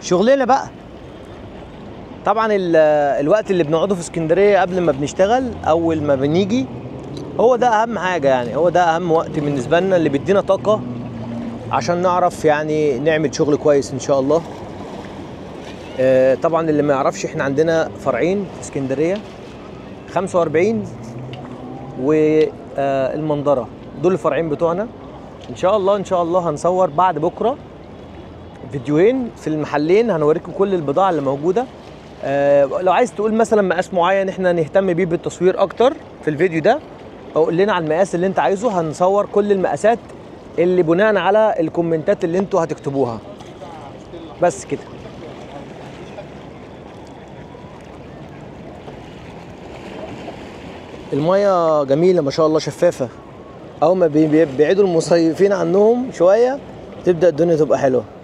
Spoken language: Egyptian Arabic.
شغلنا بقى طبعا ال- الوقت اللي بنقعده في اسكندريه قبل ما بنشتغل اول ما بنيجي هو ده اهم حاجه يعني هو ده اهم وقت بالنسبه لنا اللي بيدينا طاقه عشان نعرف يعني نعمل شغل كويس ان شاء الله آه، طبعا اللي ما يعرفش احنا عندنا فرعين في اسكندريه 45 والمنظره دول الفرعين بتوعنا ان شاء الله ان شاء الله هنصور بعد بكره فيديوهين في المحلين هنوريكم كل البضاعه اللي موجوده آه لو عايز تقول مثلا مقاس معين احنا نهتم بيه بالتصوير اكتر في الفيديو ده او قول لنا على المقاس اللي انت عايزه هنصور كل المقاسات اللي بناء على الكومنتات اللي انتوا هتكتبوها بس كده المية جميلة ما شاء الله شفافة أول ما بي- بي- بيبعدوا المصيفين عنهم شوية تبدأ الدنيا تبقى حلوة